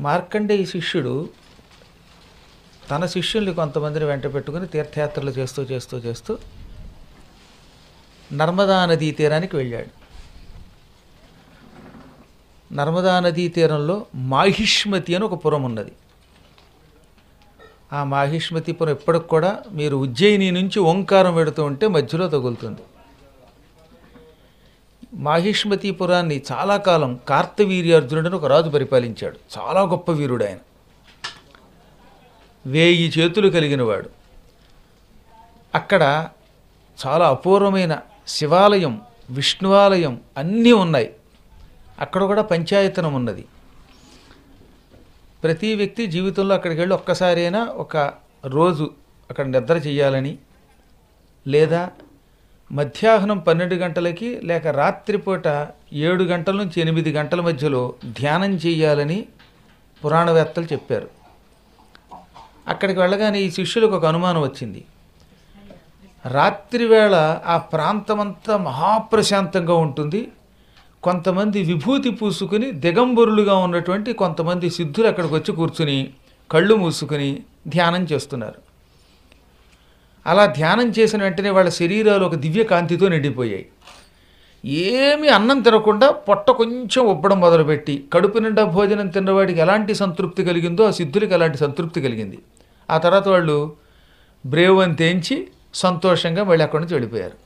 మార్కండేయ శిష్యుడు తన శిష్యుల్ని కొంతమందిని వెంట పెట్టుకుని తీర్థయాత్రలు చేస్తూ చేస్తూ చేస్తూ నర్మదా నదీ తీరానికి వెళ్ళాడు నర్మదా నదీ తీరంలో మాహిష్మతి అని ఒక పురం ఉన్నది ఆ మాహిష్మతిపురం ఎప్పటికి కూడా మీరు ఉజ్జయిని నుంచి ఓంకారం పెడుతూ ఉంటే మధ్యలో తగులుతుంది మాహిష్మతిపురాన్ని చాలా కాలం కార్తవీర్యార్జునుడని ఒక రాజు పరిపాలించాడు చాలా గొప్ప వీరుడు ఆయన వేయి చేతులు కలిగినవాడు అక్కడ చాలా అపూర్వమైన శివాలయం విష్ణువాలయం అన్నీ ఉన్నాయి అక్కడ కూడా పంచాయతనం ఉన్నది ప్రతి వ్యక్తి జీవితంలో అక్కడికి వెళ్ళి ఒక్కసారైనా ఒక రోజు అక్కడ నిద్ర చేయాలని లేదా మధ్యాహ్నం పన్నెండు గంటలకి లేక రాత్రిపూట ఏడు గంటల నుంచి ఎనిమిది గంటల మధ్యలో ధ్యానం చేయాలని పురాణవేత్తలు చెప్పారు అక్కడికి వెళ్ళగానే ఈ శిష్యులకు ఒక అనుమానం వచ్చింది రాత్రివేళ ఆ ప్రాంతమంతా మహాప్రశాంతంగా ఉంటుంది కొంతమంది విభూతి పూసుకుని దిగంబరులుగా ఉన్నటువంటి కొంతమంది సిద్ధులు అక్కడికి వచ్చి కూర్చుని కళ్ళు మూసుకుని ధ్యానం చేస్తున్నారు అలా ధ్యానం చేసిన వెంటనే వాళ్ళ శరీరాలు ఒక దివ్య కాంతితో నిండిపోయాయి ఏమీ అన్నం తినకుండా పొట్ట కొంచెం ఉబ్బడం మొదలుపెట్టి కడుపు నిండా భోజనం తిన్నవాడికి ఎలాంటి సంతృప్తి కలిగిందో ఆ సిద్ధులకి అలాంటి సంతృప్తి కలిగింది ఆ తర్వాత వాళ్ళు బ్రేవ్ అని తేంచి సంతోషంగా మళ్ళీ అక్కడి నుంచి వెళ్ళిపోయారు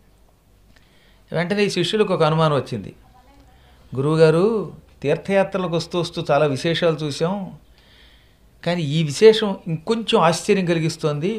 వెంటనే ఈ శిష్యులకు ఒక అనుమానం వచ్చింది గురువుగారు తీర్థయాత్రలకు వస్తూ వస్తూ చాలా విశేషాలు చూసాం కానీ ఈ విశేషం ఇంకొంచెం ఆశ్చర్యం కలిగిస్తోంది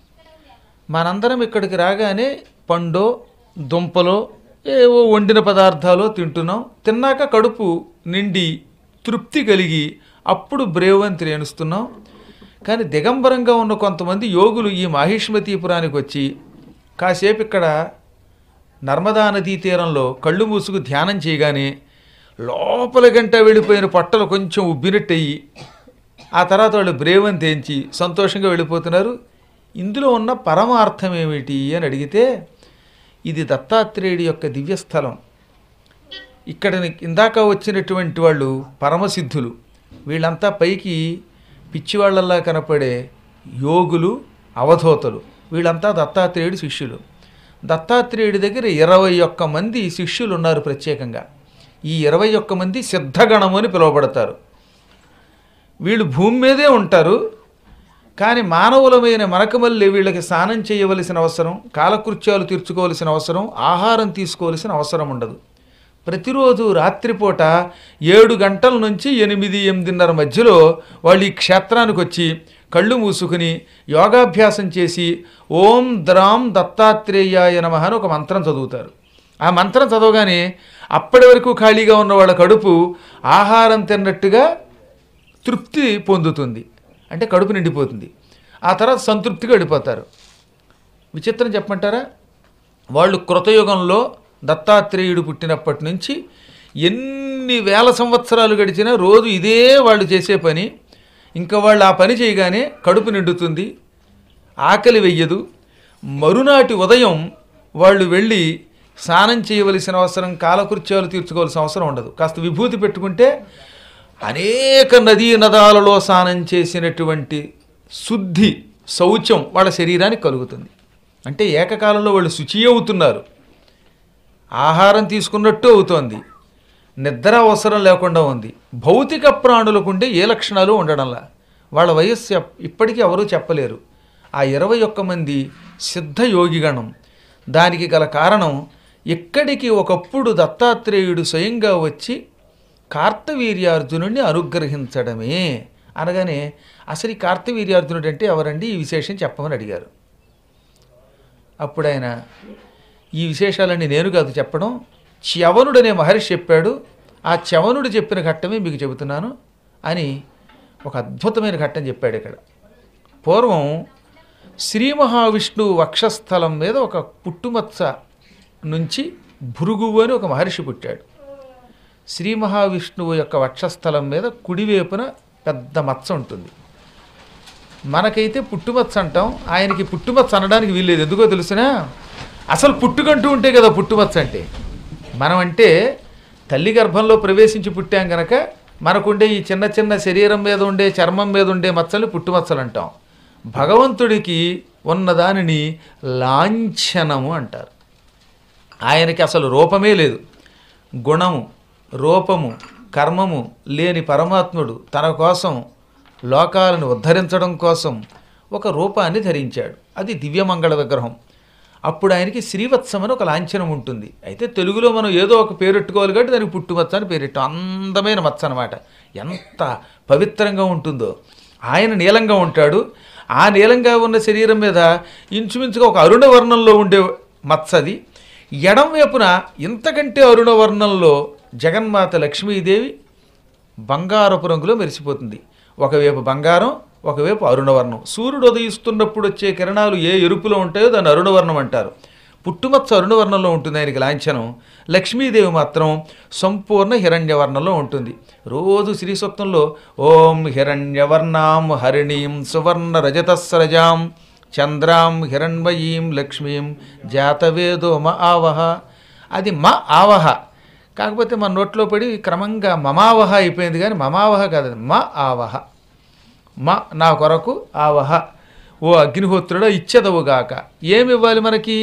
మనందరం ఇక్కడికి రాగానే పండో దుంపలో ఏవో వండిన పదార్థాలు తింటున్నాం తిన్నాక కడుపు నిండి తృప్తి కలిగి అప్పుడు బ్రేవ్ అని త్రేణుస్తున్నాం కానీ దిగంబరంగా ఉన్న కొంతమంది యోగులు ఈ మాహిష్మతీపురానికి వచ్చి కాసేపు ఇక్కడ నర్మదా నదీ తీరంలో కళ్ళు మూసుకు ధ్యానం చేయగానే లోపల గంట వెళ్ళిపోయిన పొట్టలు కొంచెం ఉబ్బినట్టయి ఆ తర్వాత వాళ్ళు బ్రేవని తేంచి సంతోషంగా వెళ్ళిపోతున్నారు ఇందులో ఉన్న పరమార్థం ఏమిటి అని అడిగితే ఇది దత్తాత్రేయుడి యొక్క దివ్యస్థలం ఇక్కడ ఇందాక వచ్చినటువంటి వాళ్ళు పరమసిద్ధులు వీళ్ళంతా పైకి పిచ్చివాళ్లలా కనపడే యోగులు అవధూతలు వీళ్ళంతా దత్తాత్రేయుడి శిష్యులు దత్తాత్రేయుడి దగ్గర ఇరవై ఒక్క మంది శిష్యులు ఉన్నారు ప్రత్యేకంగా ఈ ఇరవై ఒక్క మంది సిద్ధగణము అని పిలువబడతారు వీళ్ళు భూమి మీదే ఉంటారు కానీ మానవులమైన మనకు మళ్ళీ వీళ్ళకి స్నానం చేయవలసిన అవసరం కాలకృత్యాలు తీర్చుకోవలసిన అవసరం ఆహారం తీసుకోవలసిన అవసరం ఉండదు ప్రతిరోజు రాత్రిపూట ఏడు గంటల నుంచి ఎనిమిది ఎనిమిదిన్నర మధ్యలో వాళ్ళు ఈ క్షేత్రానికి వచ్చి కళ్ళు మూసుకుని యోగాభ్యాసం చేసి ఓం ద్రాం దత్తాత్రేయాయ నమః అని ఒక మంత్రం చదువుతారు ఆ మంత్రం చదవగానే అప్పటి వరకు ఖాళీగా ఉన్న వాళ్ళ కడుపు ఆహారం తిన్నట్టుగా తృప్తి పొందుతుంది అంటే కడుపు నిండిపోతుంది ఆ తర్వాత సంతృప్తిగా వెళ్ళిపోతారు విచిత్రం చెప్పమంటారా వాళ్ళు కృతయుగంలో దత్తాత్రేయుడు పుట్టినప్పటి నుంచి ఎన్ని వేల సంవత్సరాలు గడిచినా రోజు ఇదే వాళ్ళు చేసే పని ఇంకా వాళ్ళు ఆ పని చేయగానే కడుపు నిండుతుంది ఆకలి వెయ్యదు మరునాటి ఉదయం వాళ్ళు వెళ్ళి స్నానం చేయవలసిన అవసరం కాలకృత్యాలు తీర్చుకోవాల్సిన అవసరం ఉండదు కాస్త విభూతి పెట్టుకుంటే అనేక నదీ నదాలలో స్నానం చేసినటువంటి శుద్ధి శౌచం వాళ్ళ శరీరానికి కలుగుతుంది అంటే ఏకకాలంలో వాళ్ళు శుచి అవుతున్నారు ఆహారం తీసుకున్నట్టు అవుతోంది నిద్ర అవసరం లేకుండా ఉంది భౌతిక ప్రాణులకు ఉండే ఏ లక్షణాలు ఉండడంలా వాళ్ళ వయస్సు ఎప్- ఇప్పటికీ ఎవరూ చెప్పలేరు ఆ ఇరవై ఒక్క మంది సిద్ధ యోగిగణం దానికి గల కారణం ఇక్కడికి ఒకప్పుడు దత్తాత్రేయుడు స్వయంగా వచ్చి కార్తవీర్యార్జునుడిని అనుగ్రహించడమే అనగానే అసలు ఈ కార్తవీర్యార్జునుడు అంటే ఎవరండి ఈ విశేషం చెప్పమని అడిగారు అప్పుడు ఆయన ఈ విశేషాలన్నీ నేను కాదు చెప్పడం చ్యవనుడు అనే మహర్షి చెప్పాడు ఆ చ్యవనుడు చెప్పిన ఘట్టమే మీకు చెబుతున్నాను అని ఒక అద్భుతమైన ఘట్టం చెప్పాడు ఇక్కడ పూర్వం శ్రీ మహావిష్ణువు వక్షస్థలం మీద ఒక పుట్టుమచ్చ నుంచి భృగువు అని ఒక మహర్షి పుట్టాడు శ్రీ మహావిష్ణువు యొక్క వక్షస్థలం మీద కుడివైపున పెద్ద మచ్చ ఉంటుంది మనకైతే పుట్టుమచ్చ అంటాం ఆయనకి పుట్టుమచ్చ అనడానికి వీల్లేదు ఎందుకో తెలుసునా అసలు పుట్టుకంటూ ఉంటే కదా పుట్టుమచ్చ అంటే మనం అంటే తల్లి గర్భంలో ప్రవేశించి పుట్టాం గనక మనకుండే ఈ చిన్న చిన్న శరీరం మీద ఉండే చర్మం మీద ఉండే మచ్చలు పుట్టుమచ్చలు అంటాం భగవంతుడికి ఉన్న దానిని లాంఛనము అంటారు ఆయనకి అసలు రూపమే లేదు గుణము రూపము కర్మము లేని పరమాత్ముడు తన కోసం లోకాలను ఉద్ధరించడం కోసం ఒక రూపాన్ని ధరించాడు అది దివ్యమంగళ విగ్రహం అప్పుడు ఆయనకి శ్రీవత్సం అని ఒక లాంఛనం ఉంటుంది అయితే తెలుగులో మనం ఏదో ఒక పేరెట్టుకోవాలి కాబట్టి దానికి పుట్టుమచ్చ అని పేరెట్టాం అందమైన మచ్చ అనమాట ఎంత పవిత్రంగా ఉంటుందో ఆయన నీలంగా ఉంటాడు ఆ నీలంగా ఉన్న శరీరం మీద ఇంచుమించుగా ఒక అరుణ వర్ణంలో ఉండే మచ్చది ఎడం వైపున ఇంతకంటే అరుణ వర్ణంలో జగన్మాత లక్ష్మీదేవి బంగారపు రంగులో మెరిసిపోతుంది ఒకవైపు బంగారం ఒకవైపు అరుణవర్ణం సూర్యుడు ఉదయిస్తున్నప్పుడు వచ్చే కిరణాలు ఏ ఎరుపులో ఉంటాయో దాన్ని అరుణవర్ణం అంటారు పుట్టుమచ్చ అరుణవర్ణంలో ఉంటుంది ఆయనకి లాంఛనం లక్ష్మీదేవి మాత్రం సంపూర్ణ హిరణ్యవర్ణంలో ఉంటుంది రోజు శ్రీ సూక్తంలో ఓం హిరణ్యవర్ణాం హరిణీం సువర్ణ రజతస్రజాం చంద్రాం హిరణ్మయీం లక్ష్మీం జాతవేదో మ ఆవహ అది మ ఆవహ కాకపోతే మన నోట్లో పడి క్రమంగా మమావహ అయిపోయింది కానీ మమావహ కాదు అది మ ఆవహ మ నా కొరకు ఆవహ ఓ అగ్నిహోత్రుడ ఇచ్చెదవుగాక ఏమి ఇవ్వాలి మనకి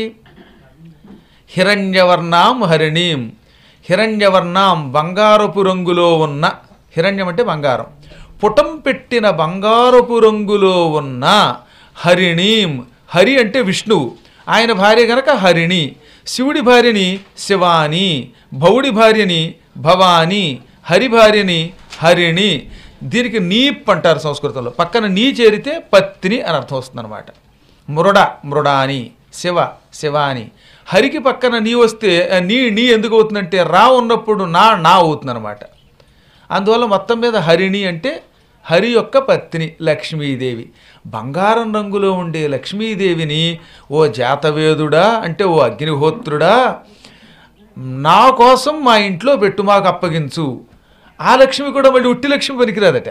హిరణ్యవర్ణాం హరిణీం హిరణ్యవర్ణాం బంగారపు రంగులో ఉన్న హిరణ్యం అంటే బంగారం పుటం పెట్టిన బంగారపు రంగులో ఉన్న హరిణీం హరి అంటే విష్ణువు ఆయన భార్య గనక హరిణి శివుడి భార్యని శివాని భౌడి భార్యని భవాని హరి భార్యని హరిణి దీనికి నీప్ అంటారు సంస్కృతంలో పక్కన నీ చేరితే పత్ని అని అర్థం వస్తుంది అనమాట మృడ మృడాని శివ శివాని హరికి పక్కన నీ వస్తే ఆ నీ నీ ఎందుకు అవుతుందంటే రా ఉన్నప్పుడు నా నా అవుతుందన్నమాట అందువల్ల మొత్తం మీద హరిణి అంటే హరి యొక్క పత్ని లక్ష్మీదేవి బంగారం రంగులో ఉండే లక్ష్మీదేవిని ఓ జాతవేదుడా అంటే ఓ అగ్నిహోత్రుడా నా కోసం మా ఇంట్లో పెట్టు మాకు అప్పగించు ఆ లక్ష్మి కూడా మళ్ళీ ఉట్టి లక్ష్మి పనికిరాదట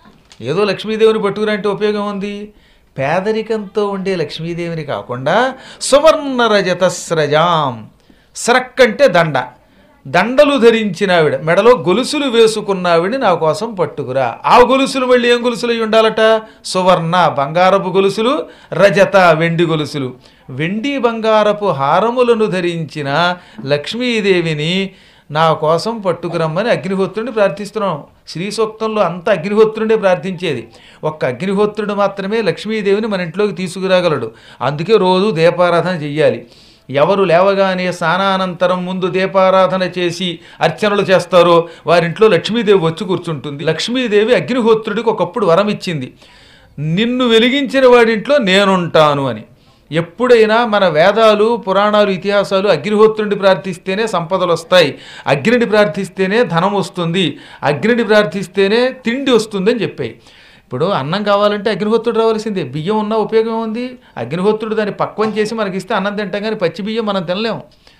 ఏదో లక్ష్మీదేవిని పట్టుకురంటే ఉపయోగం ఉంది పేదరికంతో ఉండే లక్ష్మీదేవిని కాకుండా సువర్ణ రజత స్రజాం స్రక్ అంటే దండ దండలు ధరించిన ఆవిడ మెడలో గొలుసులు వేసుకున్న ఆవిడ నా కోసం పట్టుకురా ఆ గొలుసులు మళ్ళీ ఏం గొలుసులు అయి ఉండాలట సువర్ణ బంగారపు గొలుసులు రజత వెండి గొలుసులు వెండి బంగారపు హారములను ధరించిన లక్ష్మీదేవిని నా కోసం పట్టుకురమ్మని అగ్నిహోత్రుడిని ప్రార్థిస్తున్నాం శ్రీ సూక్తంలో అంత అగ్నిహోత్రుడే ప్రార్థించేది ఒక్క అగ్నిహోత్రుడు మాత్రమే లక్ష్మీదేవిని మన ఇంట్లోకి తీసుకురాగలడు అందుకే రోజు దీపారాధన చెయ్యాలి ఎవరు లేవగానే స్నానానంతరం ముందు దీపారాధన చేసి అర్చనలు చేస్తారో వారింట్లో లక్ష్మీదేవి వచ్చి కూర్చుంటుంది లక్ష్మీదేవి అగ్నిహోత్రుడికి ఒకప్పుడు వరం ఇచ్చింది నిన్ను వెలిగించిన వాడింట్లో నేనుంటాను అని ఎప్పుడైనా మన వేదాలు పురాణాలు ఇతిహాసాలు అగ్నిహోత్రుడిని ప్రార్థిస్తేనే సంపదలు వస్తాయి అగ్నిని ప్రార్థిస్తేనే ధనం వస్తుంది అగ్నిని ప్రార్థిస్తేనే తిండి వస్తుందని చెప్పాయి ఇప్పుడు అన్నం కావాలంటే అగ్నిహోత్రుడు రావాల్సిందే బియ్యం ఉన్న ఉపయోగం ఉంది అగ్నిహోత్రుడు దాన్ని పక్వం చేసి మనకి ఇస్తే అన్నం తింటాం కానీ పచ్చి బియ్యం మనం తినలేం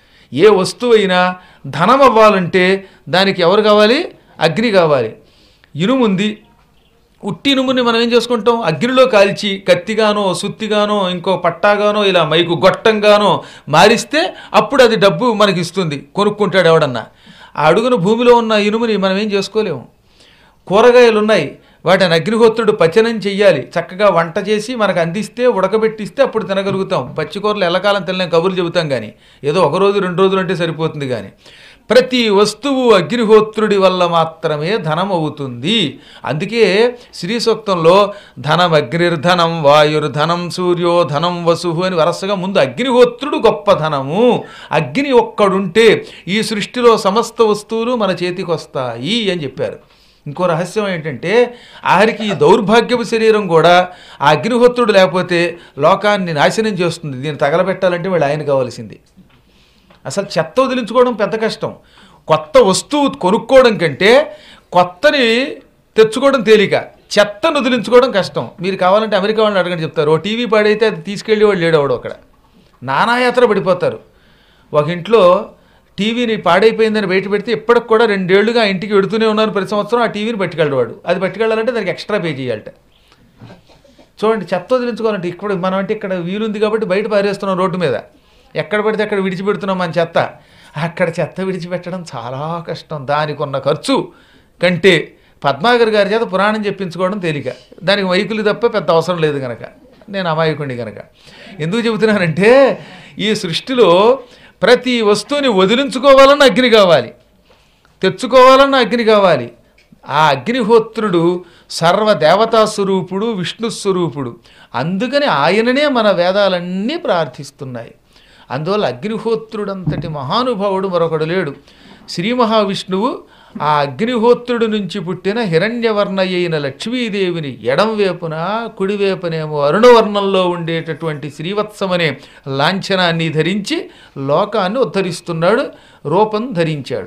ఏ వస్తువు అయినా ధనం అవ్వాలంటే దానికి ఎవరు కావాలి అగ్ని కావాలి ఇనుము ఉంది ఉట్టి ఇనుముని మనం ఏం చేసుకుంటాం అగ్నిలో కాల్చి కత్తిగానో సుత్తిగానో ఇంకో పట్టాగానో ఇలా మైకు గొట్టంగానో మారిస్తే అప్పుడు అది డబ్బు మనకి ఇస్తుంది కొనుక్కుంటాడు ఎవడన్నా ఆ అడుగున భూమిలో ఉన్న ఇనుముని మనం ఏం చేసుకోలేము కూరగాయలు ఉన్నాయి వాటిని అగ్నిహోత్రుడు పచనం చెయ్యాలి చక్కగా వంట చేసి మనకు అందిస్తే ఉడకబెట్టిస్తే అప్పుడు తినగలుగుతాం పచ్చికూరలు ఎల్లకాలం తినలేం కబుర్లు చెబుతాం కానీ ఏదో ఒక రోజు రెండు రోజులు అంటే సరిపోతుంది కానీ ప్రతి వస్తువు అగ్నిహోత్రుడి వల్ల మాత్రమే ధనం అవుతుంది అందుకే శ్రీ సూక్తంలో ధనం అగ్నిర్ధనం వాయుర్ధనం సూర్యో ధనం వసుహు అని వరసగా ముందు అగ్నిహోత్రుడు గొప్ప ధనము అగ్ని ఒక్కడుంటే ఈ సృష్టిలో సమస్త వస్తువులు మన చేతికి వస్తాయి అని చెప్పారు ఇంకో రహస్యం ఏంటంటే ఆఖరికి ఈ దౌర్భాగ్యపు శరీరం కూడా ఆ అగ్నిహోత్రుడు లేకపోతే లోకాన్ని నాశనం చేస్తుంది దీన్ని తగలబెట్టాలంటే వీళ్ళు ఆయన కావాల్సింది అసలు చెత్త వదిలించుకోవడం పెద్ద కష్టం కొత్త వస్తువు కొనుక్కోవడం కంటే కొత్తని తెచ్చుకోవడం తేలిక చెత్తను వదిలించుకోవడం కష్టం మీరు కావాలంటే అమెరికా వాళ్ళని అడగండి చెప్తారు ఓ టీవీ పాడైతే అది తీసుకెళ్ళి వాళ్ళు లేడవడు అక్కడ నానాయాత్ర పడిపోతారు ఒక ఇంట్లో టీవీని పాడైపోయిందని బయట పెడితే ఇప్పటికి కూడా రెండేళ్లుగా ఆ ఇంటికి వెడుతూనే ఉన్నారు ప్రతి సంవత్సరం ఆ టీవీని పట్టుకెళ్ళవాడు అది పట్టుకెళ్ళాలంటే దానికి ఎక్స్ట్రా పే చేయాలట చూడండి చెత్త వదిలించుకోవాలంటే ఇక్కడ మనం అంటే ఇక్కడ వీలుంది కాబట్టి బయట పారేస్తున్నాం రోడ్డు మీద ఎక్కడ పడితే అక్కడ విడిచిపెడుతున్నాం మన చెత్త అక్కడ చెత్త విడిచిపెట్టడం చాలా కష్టం దానికి ఉన్న ఖర్చు కంటే పద్మాగర్ గారి చేత పురాణం చెప్పించుకోవడం తేలిక దానికి మైకులు తప్ప పెద్ద అవసరం లేదు కనుక నేను అమాయకుడిని కనుక ఎందుకు చెబుతున్నానంటే ఈ సృష్టిలో ప్రతి వస్తువుని వదిలించుకోవాలన్న అగ్ని కావాలి తెచ్చుకోవాలన్న అగ్ని కావాలి ఆ అగ్నిహోత్రుడు సర్వదేవతా స్వరూపుడు విష్ణు స్వరూపుడు అందుకని ఆయననే మన వేదాలన్నీ ప్రార్థిస్తున్నాయి అందువల్ల అగ్నిహోత్రుడంతటి మహానుభావుడు మరొకడు లేడు శ్రీ మహావిష్ణువు ఆ అగ్నిహోత్రుడి నుంచి పుట్టిన హిరణ్యవర్ణయైన లక్ష్మీదేవిని ఎడం వేపున కుడివేపునేమో అరుణవర్ణంలో ఉండేటటువంటి శ్రీవత్సమనే లాంఛనాన్ని ధరించి లోకాన్ని ఉద్ధరిస్తున్నాడు రూపం ధరించాడు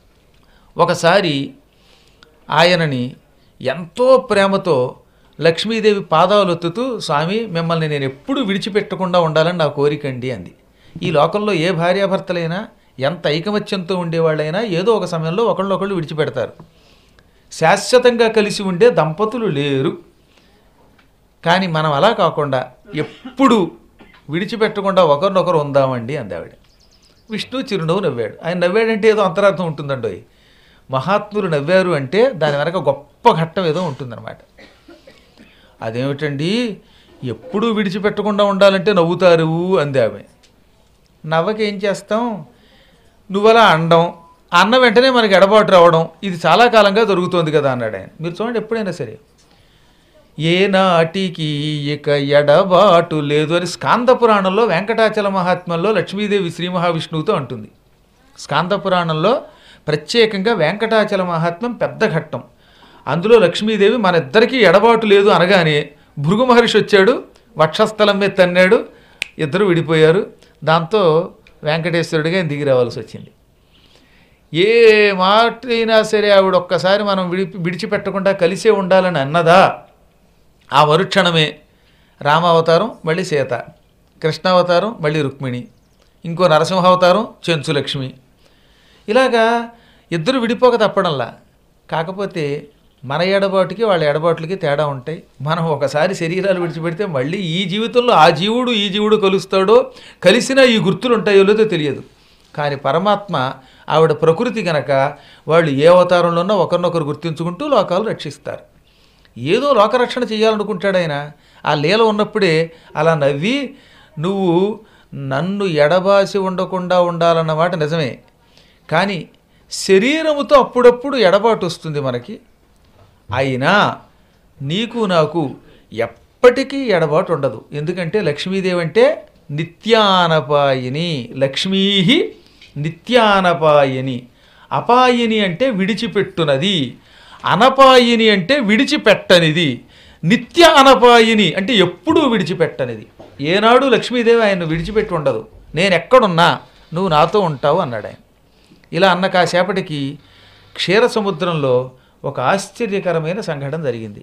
ఒకసారి ఆయనని ఎంతో ప్రేమతో లక్ష్మీదేవి పాదాలు ఒత్తుతూ స్వామి మిమ్మల్ని నేను ఎప్పుడు విడిచిపెట్టకుండా ఉండాలని నా కోరికండి అంది ఈ లోకంలో ఏ భార్యాభర్తలైనా ఎంత ఐకమత్యంతో ఉండేవాళ్ళైనా ఏదో ఒక సమయంలో ఒకళ్ళొకళ్ళు విడిచిపెడతారు శాశ్వతంగా కలిసి ఉండే దంపతులు లేరు కానీ మనం అలా కాకుండా ఎప్పుడు విడిచిపెట్టకుండా ఒకరినొకరు ఉందామండి అందావిడ విష్ణు చిరునవ్వు నవ్వాడు ఆయన నవ్వాడంటే ఏదో అంతరార్థం ఉంటుందండో మహాత్ములు నవ్వారు అంటే దాని వెనక గొప్ప ఘట్టం ఏదో ఉంటుందన్నమాట అదేమిటండి ఎప్పుడూ విడిచిపెట్టకుండా ఉండాలంటే నవ్వుతారు అంది ఆమె నవ్వకి ఏం చేస్తాం నువ్వలా అండం అన్న వెంటనే మనకి ఎడబాటు రావడం ఇది చాలా కాలంగా జరుగుతోంది కదా అన్నాడు ఆయన మీరు చూడండి ఎప్పుడైనా సరే ఏ నాటికి ఇక ఎడబాటు లేదు అని స్కాంద పురాణంలో వెంకటాచల మహాత్మ్యంలో లక్ష్మీదేవి శ్రీ మహావిష్ణువుతో అంటుంది స్కాంద పురాణంలో ప్రత్యేకంగా వెంకటాచల మహాత్మ్యం పెద్ద ఘట్టం అందులో లక్ష్మీదేవి మన ఇద్దరికీ ఎడబాటు లేదు అనగానే భృగు మహర్షి వచ్చాడు వక్షస్థలం మీద తన్నాడు ఇద్దరు విడిపోయారు దాంతో వెంకటేశ్వరుడిగా ఆయన దిగి రావాల్సి వచ్చింది ఏ మాట అయినా సరే ఆవిడ ఒక్కసారి మనం విడి విడిచిపెట్టకుండా కలిసే ఉండాలని అన్నదా ఆ మరుక్షణమే రామావతారం మళ్ళీ సీత కృష్ణావతారం మళ్ళీ రుక్మిణి ఇంకో నరసింహావతారం చెంచులక్ష్మి ఇలాగా ఇద్దరు విడిపోక తప్పడంలా కాకపోతే మన ఎడబాటుకి వాళ్ళ ఎడబాట్లకి తేడా ఉంటాయి మనం ఒకసారి శరీరాలు విడిచిపెడితే మళ్ళీ ఈ జీవితంలో ఆ జీవుడు ఈ జీవుడు కలుస్తాడో కలిసినా ఈ గుర్తులు ఉంటాయో లేదో తెలియదు కానీ పరమాత్మ ఆవిడ ప్రకృతి గనక వాళ్ళు ఏ అవతారంలోనో ఒకరినొకరు గుర్తించుకుంటూ లోకాలు రక్షిస్తారు ఏదో లోకరక్షణ చేయాలనుకుంటాడు ఆయన ఆ లీల ఉన్నప్పుడే అలా నవ్వి నువ్వు నన్ను ఎడబాసి ఉండకుండా ఉండాలన్నమాట నిజమే కానీ శరీరముతో అప్పుడప్పుడు ఎడబాటు వస్తుంది మనకి అయినా నీకు నాకు ఎప్పటికీ ఎడబాటు ఉండదు ఎందుకంటే లక్ష్మీదేవి అంటే నిత్యానపాయిని లక్ష్మీ నిత్యానపాయిని అపాయిని అంటే విడిచిపెట్టునది అనపాయిని అంటే విడిచిపెట్టనిది నిత్య అనపాయిని అంటే ఎప్పుడూ విడిచిపెట్టనిది ఏనాడు లక్ష్మీదేవి ఆయన విడిచిపెట్టి ఉండదు నేను ఎక్కడున్నా నువ్వు నాతో ఉంటావు అన్నాడు ఆయన ఇలా అన్న కాసేపటికి క్షీర సముద్రంలో ఒక ఆశ్చర్యకరమైన సంఘటన జరిగింది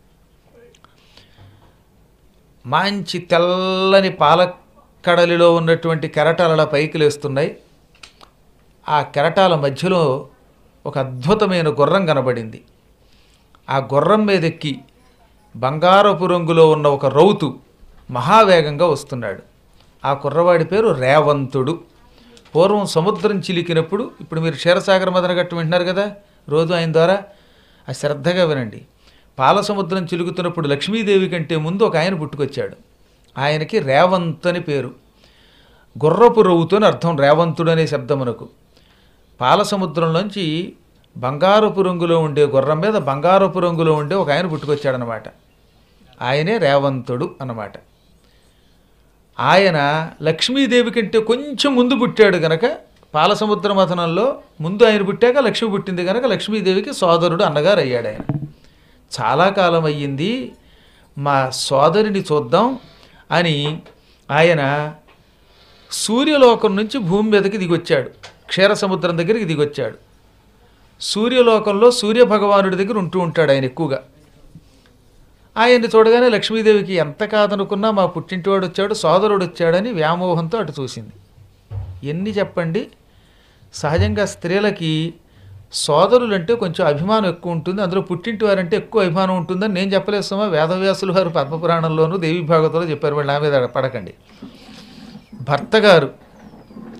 మంచి తెల్లని పాలకడలిలో ఉన్నటువంటి కెరటాలు అలా పైకి లేస్తున్నాయి ఆ కెరటాల మధ్యలో ఒక అద్భుతమైన గుర్రం కనబడింది ఆ గుర్రం మీదెక్కి బంగారపు రంగులో ఉన్న ఒక రౌతు మహావేగంగా వస్తున్నాడు ఆ కుర్రవాడి పేరు రేవంతుడు పూర్వం సముద్రం చిలికినప్పుడు ఇప్పుడు మీరు క్షీరసాగర మదనగట్టు వింటున్నారు కదా రోజు ఆయన ద్వారా ఆ శ్రద్ధగా వినండి పాల సముద్రం చిలుకుతున్నప్పుడు లక్ష్మీదేవి కంటే ముందు ఒక ఆయన పుట్టుకొచ్చాడు ఆయనకి రేవంత్ అని పేరు గుర్రపు రవ్వుతో అని అర్థం రేవంతుడు అనే శబ్దమునకు పాల సముద్రంలోంచి బంగారపు రంగులో ఉండే గుర్రం మీద బంగారపు రంగులో ఉండే ఒక ఆయన పుట్టుకొచ్చాడనమాట ఆయనే రేవంతుడు అన్నమాట ఆయన లక్ష్మీదేవి కంటే కొంచెం ముందు పుట్టాడు గనక పాలసముద్ర మథనంలో ముందు ఆయన పుట్టాక లక్ష్మి పుట్టింది కనుక లక్ష్మీదేవికి సోదరుడు అన్నగారు అయ్యాడు ఆయన చాలా కాలం అయ్యింది మా సోదరిని చూద్దాం అని ఆయన సూర్యలోకం నుంచి భూమి మీదకి దిగొచ్చాడు క్షీర సముద్రం దగ్గరికి దిగొచ్చాడు సూర్యలోకంలో సూర్యభగవానుడి దగ్గర ఉంటూ ఉంటాడు ఆయన ఎక్కువగా ఆయన్ని చూడగానే లక్ష్మీదేవికి ఎంత కాదనుకున్నా మా పుట్టింటివాడు వచ్చాడు సోదరుడు వచ్చాడని వ్యామోహంతో అటు చూసింది ఎన్ని చెప్పండి సహజంగా స్త్రీలకి సోదరులు అంటే కొంచెం అభిమానం ఎక్కువ ఉంటుంది అందులో పుట్టింటి వారంటే ఎక్కువ అభిమానం ఉంటుందని నేను చెప్పలేదు సుమా వేదవ్యాసులు వారు పద్మపురాణంలోనూ దేవి భాగవతంలో చెప్పారు వాళ్ళు నా మీద పడకండి భర్త గారు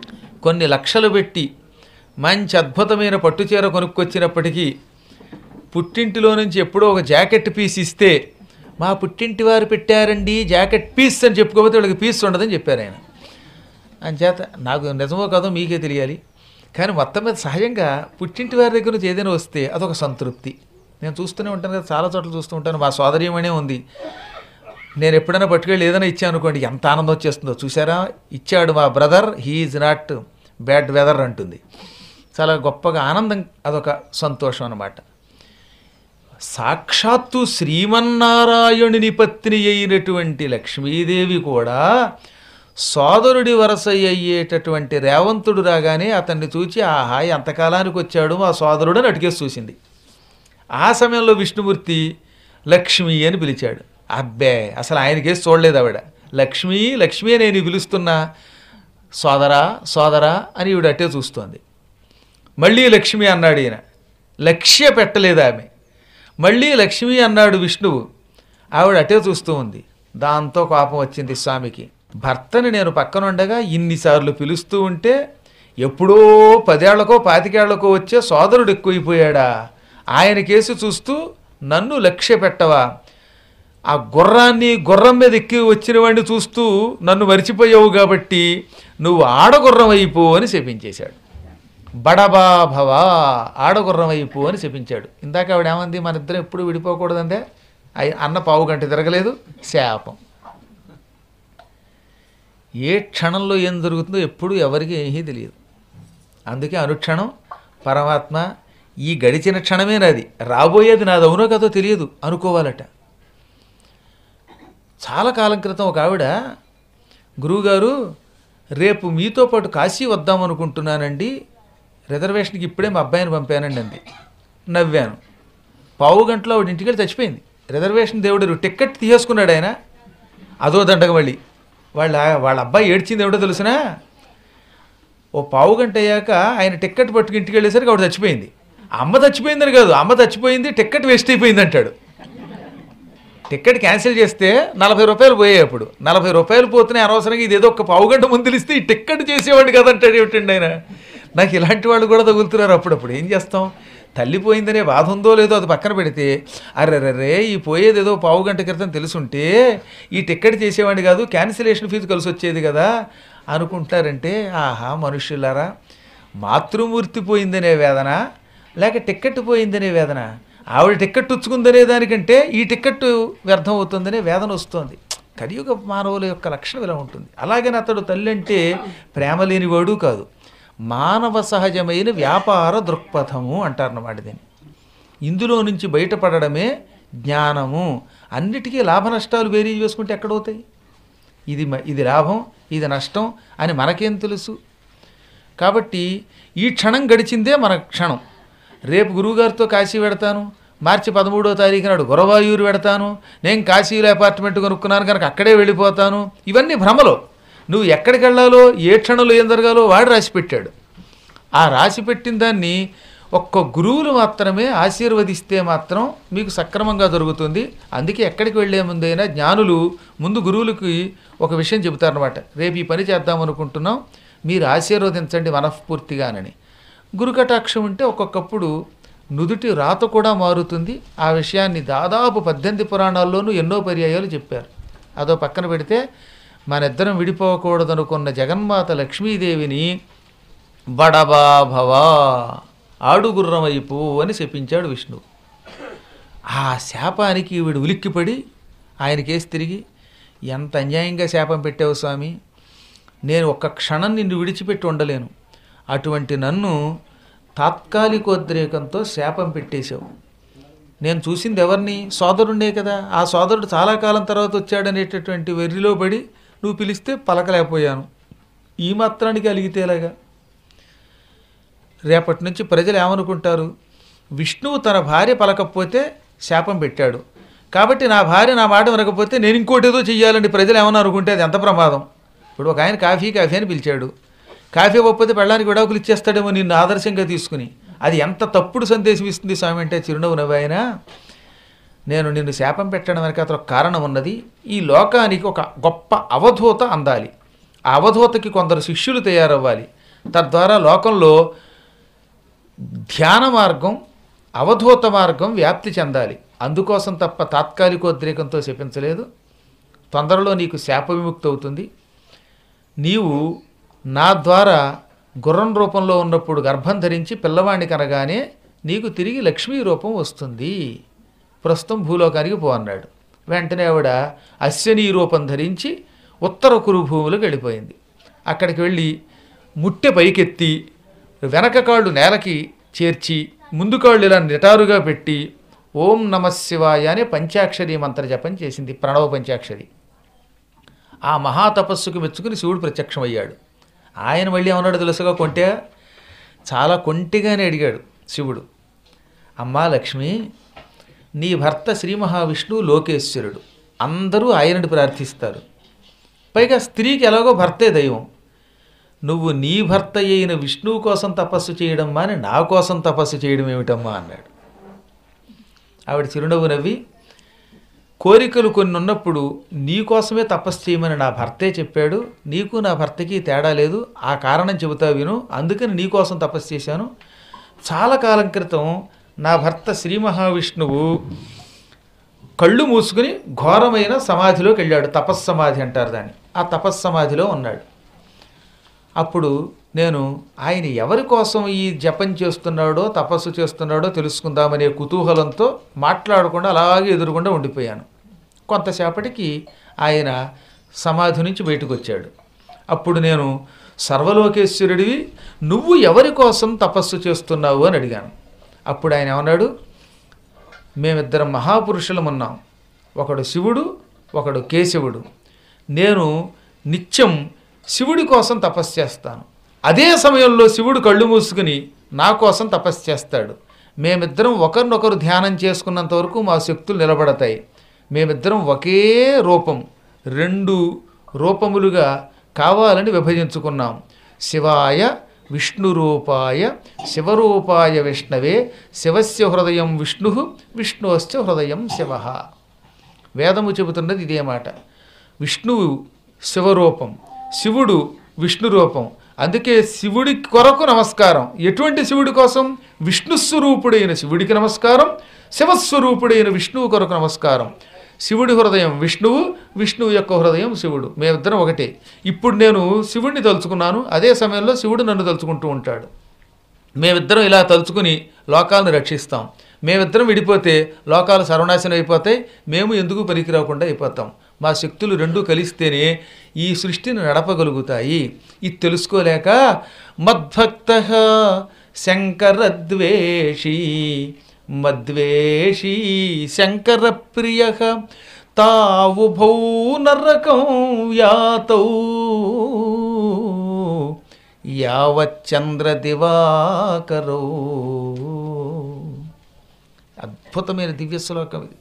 కొన్ని లక్షలు పెట్టి మంచి అద్భుతమైన పట్టుచీర కొనుక్కొచ్చినప్పటికీ పుట్టింటిలో నుంచి ఎప్పుడో ఒక జాకెట్ పీస్ ఇస్తే మా పుట్టింటి వారు పెట్టారండి జాకెట్ పీస్ అని చెప్పుకోకపోతే వాళ్ళకి పీస్ ఉండదని చెప్పారు ఆయన అంచేత నాకు నిజమో కాదో మీకే తెలియాలి కానీ మొత్తం మీద సహజంగా పుట్టింటి వారి దగ్గర నుంచి ఏదైనా వస్తే అదొక సంతృప్తి నేను చూస్తూనే ఉంటాను కదా చాలా చోట్ల చూస్తూ ఉంటాను మా సోదరీయమనే ఉంది నేను ఎప్పుడైనా పట్టుకెళ్ళి ఏదైనా ఇచ్చాను అనుకోండి ఎంత ఆనందం వచ్చేస్తుందో చూసారా ఇచ్చాడు మా brother he is not bad weather అంటుంది చాలా గొప్పగా ఆనందం అదొక సంతోషం అన్నమాట సాక్షాత్తు శ్రీమన్నారాయణుని పత్ని అయినటువంటి లక్ష్మీదేవి కూడా సోదరుడి వరస అయ్యేటటువంటి రేవంతుడు రాగానే అతన్ని చూచి ఆహా ఎంతకాలానికి వచ్చాడు మా సోదరుడు అని అటుకేసి చూసింది ఆ సమయంలో విష్ణుమూర్తి లక్ష్మి అని పిలిచాడు అబ్బే అసలు ఆయనకేసి చూడలేదు ఆవిడ లక్ష్మి లక్ష్మి అని నేను పిలుస్తున్నా సోదరా సోదరా అని ఈవిడ అట్టే చూస్తోంది మళ్ళీ లక్ష్మి అన్నాడు ఈయన లక్ష్య పెట్టలేదు ఆమె మళ్ళీ లక్ష్మి అన్నాడు విష్ణువు ఆవిడ అటే చూస్తూ ఉంది దాంతో కోపం వచ్చింది స్వామికి భర్తని నేను పక్కనుండగా ఇన్నిసార్లు పిలుస్తూ ఉంటే ఎప్పుడో పదేళ్లకో పాతికేళ్లకో వచ్చే సోదరుడు ఎక్కువైపోయాడా ఆయన కేసు చూస్తూ నన్ను లక్ష్య పెట్టవా ఆ గుర్రాన్ని గుర్రం మీద ఎక్కి వచ్చిన వాడిని చూస్తూ నన్ను మరిచిపోయావు కాబట్టి నువ్వు ఆడగుర్రం అయిపో అని శపించేశాడు బడబా భవ ఆడగుర్రం అయిపో అని శపించాడు ఇందాక ఆవిడ ఏమంది మన ఇద్దరం ఎప్పుడు విడిపోకూడదంటే అయి- అన్న పావు గంట తిరగలేదు శాపం ఏ క్షణంలో ఏం జరుగుతుందో ఎప్పుడు ఎవరికి ఏమీ తెలియదు అందుకే అనుక్షణం పరమాత్మ ఈ గడిచిన క్షణమే నాది రాబోయేది నాది అవునో కదో తెలియదు అనుకోవాలట చాలా కాలం క్రితం ఒక ఆవిడ గురువుగారు రేపు మీతో పాటు కాశీ వద్దాం అనుకుంటున్నానండి రిజర్వేషన్కి ఇప్పుడే మా అబ్బాయిని పంపానండి అంది నవ్వాను పావు గంటలో ఆవిడ ఇంటికి వెళ్ళి చచ్చిపోయింది రిజర్వేషన్ దేవుడు టికెట్ తీసేసుకున్నాడు ఆయన అదో దండగ మళ్ళీ వాళ్ళ వాళ్ళ అబ్బాయి ఏడ్చింది ఏమిటో తెలుసునా ఓ పావు గంట అయ్యాక ఆయన టికెట్ పట్టుకు ఇంటికి వెళ్ళేసరికి ఆవిడ చచ్చిపోయింది అమ్మ చచ్చిపోయిందని కాదు అమ్మ చచ్చిపోయింది టికెట్ వేస్ట్ అయిపోయింది అంటాడు టికెట్ క్యాన్సిల్ చేస్తే నలభై రూపాయలు పోయాయి అప్పుడు నలభై రూపాయలు పోతున్నాయి అనవసరంగా ఇది ఏదో ఒక పావు గంట ముందు తెలిస్తే ఈ టికెట్ చేసేవాడు కదంటాడు ఏమిటండి ఆయన నాకు ఇలాంటి వాళ్ళు కూడా తగులుతున్నారు అప్పుడప్పుడు ఏం చేస్తాం తల్లి పోయిందనే బాధ ఉందో లేదో అది పక్కన పెడితే అర్రెర్రే ఈ పోయేది ఏదో పావు గంట క్రితం తెలుసుంటే ఈ టికెట్ చేసేవాడిని కాదు క్యాన్సిలేషన్ ఫీజు కలిసి వచ్చేది కదా అనుకుంటారంటే ఆహా మనుష్యులారా మాతృమూర్తి పోయిందనే వేదన లేక టికెట్ పోయిందనే వేదన ఆవిడ టికెట్ ఉచ్చుకుందనే దానికంటే ఈ టికెట్ వ్యర్థం అవుతుందనే వేదన వస్తుంది కలియుగ మానవుల యొక్క లక్షణం ఇలా ఉంటుంది అలాగని అతడు తల్లి అంటే ప్రేమ లేనివాడు కాదు మానవ సహజమైన వ్యాపార దృక్పథము అంటారన్నమాట దీన్ని ఇందులో నుంచి బయటపడడమే జ్ఞానము అన్నిటికీ లాభ నష్టాలు వేరీ చేసుకుంటే ఎక్కడవుతాయి ఇది మ- ఇది లాభం ఇది నష్టం అని మనకేం తెలుసు కాబట్టి ఈ క్షణం గడిచిందే మన క్షణం రేపు గురువుగారితో కాశీ పెడతాను మార్చి పదమూడో తారీఖు నాడు గురవాయూరు పెడతాను నేను కాశీలో అపార్ట్మెంట్ కొనుక్కున్నాను కనుక అక్కడే వెళ్ళిపోతాను ఇవన్నీ భ్రమలో నువ్వు ఎక్కడికి వెళ్ళాలో ఏ క్షణంలో ఏం జరగాలో వాడు రాసి పెట్టాడు ఆ రాసి పెట్టిన దాన్ని ఒక్క గురువులు మాత్రమే ఆశీర్వదిస్తే మాత్రం మీకు సక్రమంగా దొరుకుతుంది అందుకే ఎక్కడికి వెళ్ళే ముందైనా జ్ఞానులు ముందు గురువులకి ఒక విషయం చెబుతారనమాట రేపు ఈ పని చేద్దాం అనుకుంటున్నాం మీరు ఆశీర్వదించండి మనస్ఫూర్తిగానని గురుకటాక్షం ఉంటే ఒక్కొక్కప్పుడు నుదుటి రాత కూడా మారుతుంది ఆ విషయాన్ని దాదాపు పద్దెనిమిది పురాణాల్లోనూ ఎన్నో పర్యాయాలు చెప్పారు అదో పక్కన పెడితే మనిద్దరం విడిపోకూడదనుకున్న జగన్మాత లక్ష్మీదేవిని బడబా భవా ఆడుగుర్రం వైపు అని చెప్పించాడు విష్ణు ఆ శాపానికి వీడు ఉలిక్కిపడి ఆయనకేసి తిరిగి ఎంత అన్యాయంగా శాపం పెట్టావు స్వామి నేను ఒక్క క్షణం నిన్ను విడిచిపెట్టి ఉండలేను అటువంటి నన్ను తాత్కాలికోద్రేకంతో శాపం పెట్టేశావు నేను చూసింది ఎవరిని సోదరుండే కదా ఆ సోదరుడు చాలా కాలం తర్వాత వచ్చాడనేటటువంటి వెర్రిలో పడి నువ్వు పిలిస్తే పలకలేకపోయాను ఈ మాత్రానికి అలిగితేలాగా రేపటి నుంచి ప్రజలు ఏమనుకుంటారు విష్ణువు తన భార్య పలకపోతే శాపం పెట్టాడు కాబట్టి నా భార్య నా మాట వినకపోతే నేను ఇంకోటి ఏదో చెయ్యాలని ప్రజలు ఏమన్నా అనుకుంటే అది ఎంత ప్రమాదం ఇప్పుడు ఒక ఆయన కాఫీ కాఫీ అని పిలిచాడు కాఫీ ఇవ్వకపోతే పెళ్ళడానికి విడాకులు ఇచ్చేస్తాడేమో నిన్ను ఆదర్శంగా తీసుకుని అది ఎంత తప్పుడు సందేశం ఇస్తుంది స్వామి అంటే చిరునవ్వు నవ్వాయన నేను నిన్ను శాపం పెట్టడం వెనక అతను ఒక కారణం ఉన్నది ఈ లోకానికి ఒక గొప్ప అవధూత అందాలి ఆ అవధూతకి కొందరు శిష్యులు తయారవ్వాలి తద్వారా లోకంలో ధ్యాన మార్గం అవధూత మార్గం వ్యాప్తి చెందాలి అందుకోసం తప్ప తాత్కాలికోద్రేకంతో శపించలేదు తొందరలో నీకు శాప విముక్తి అవుతుంది నీవు నా ద్వారా గుర్రం రూపంలో ఉన్నప్పుడు గర్భం ధరించి పిల్లవాడిని కనగానే నీకు తిరిగి లక్ష్మీ రూపం వస్తుంది ప్రస్తుతం భూలోకానికి పో అన్నాడు వెంటనే ఆవిడ అశ్వనీ రూపం ధరించి ఉత్తర కురు భూములకు వెళ్ళిపోయింది అక్కడికి వెళ్ళి ముట్టె పైకెత్తి వెనక కాళ్ళు నేలకి చేర్చి ముందు కాళ్ళు ఇలా నిటారుగా పెట్టి ఓం నమ శివాయ అనే పంచాక్షరి మంత్ర జపం చేసింది ప్రణవ పంచాక్షరి ఆ మహాతపస్సుకు మెచ్చుకుని శివుడు ప్రత్యక్షమయ్యాడు ఆయన మళ్ళీ ఏమన్నాడు తెలుసుగా కొంటే చాలా కొంటిగానే అడిగాడు శివుడు అమ్మా లక్ష్మి నీ భర్త శ్రీ మహావిష్ణువు లోకేశ్వరుడు అందరూ ఆయనని ప్రార్థిస్తారు పైగా స్త్రీకి ఎలాగో భర్తే దైవం నువ్వు నీ భర్త అయిన విష్ణువు కోసం తపస్సు చేయడం మాని నా కోసం తపస్సు చేయడం ఏమిటమ్మా అన్నాడు ఆవిడ చిరునవ్వు నవ్వి కోరికలు కొన్ని ఉన్నప్పుడు నీ కోసమే తపస్సు చేయమని నా భర్తే చెప్పాడు నీకు నా భర్తకి తేడా లేదు ఆ కారణం చెబుతా విను అందుకని నీ కోసం తపస్సు చేశాను చాలా కాలం క్రితం నా భర్త శ్రీ మహావిష్ణువు కళ్ళు మూసుకుని ఘోరమైన సమాధిలోకి వెళ్ళాడు తపస్సమాధి అంటారు దాన్ని ఆ తపస్సమాధిలో ఉన్నాడు అప్పుడు నేను ఆయన ఎవరి కోసం ఈ జపం చేస్తున్నాడో తపస్సు చేస్తున్నాడో తెలుసుకుందామనే కుతూహలంతో మాట్లాడకుండా అలాగే ఎదురుగుండా ఉండిపోయాను కొంతసేపటికి ఆయన సమాధి నుంచి బయటకు వచ్చాడు అప్పుడు నేను సర్వలోకేశ్వరుడివి నువ్వు ఎవరి కోసం తపస్సు చేస్తున్నావు అని అడిగాను అప్పుడు ఆయన ఏమన్నాడు మేమిద్దరం మహాపురుషులం ఉన్నాం ఒకడు శివుడు ఒకడు కేశవుడు నేను నిత్యం శివుడి కోసం తపస్సు చేస్తాను అదే సమయంలో శివుడు కళ్ళు మూసుకుని నా కోసం తపస్సు చేస్తాడు మేమిద్దరం ఒకరినొకరు ధ్యానం చేసుకున్నంత వరకు మా శక్తులు నిలబడతాయి మేమిద్దరం ఒకే రూపం రెండు రూపములుగా కావాలని విభజించుకున్నాం శివాయ విష్ణు రూపాయ శివరూపాయ విష్ణవే శివస్య హృదయం విష్ణు విష్ణువస్య హృదయం శివ వేదము చెబుతున్నది ఇదే మాట విష్ణువు శివరూపం శివుడు విష్ణు రూపం అందుకే శివుడి కొరకు నమస్కారం ఎటువంటి శివుడి కోసం విష్ణు స్వరూపుడైన శివుడికి నమస్కారం శివస్వరూపుడైన విష్ణువు కొరకు నమస్కారం శివుడి హృదయం విష్ణువు విష్ణువు యొక్క హృదయం శివుడు మేమిద్దరం ఒకటే ఇప్పుడు నేను శివుడిని తలుచుకున్నాను అదే సమయంలో శివుడు నన్ను తలుచుకుంటూ ఉంటాడు మేమిద్దరం ఇలా తలుచుకుని లోకాలను రక్షిస్తాం మేమిద్దరం విడిపోతే లోకాలు సర్వనాశనం అయిపోతాయి మేము ఎందుకు పనికిరాకుండా అయిపోతాం మా శక్తులు రెండూ కలిస్తేనే ఈ సృష్టిని నడపగలుగుతాయి ఇది తెలుసుకోలేక మద్భక్త శంకరద్వేషీ మద్వేషీ శంకరప్రియ తావుభౌ నరకం యాతౌ యావచ్చంద్ర దివాకరో అద్భుతమైన దివ్య శ్లోకం ఇది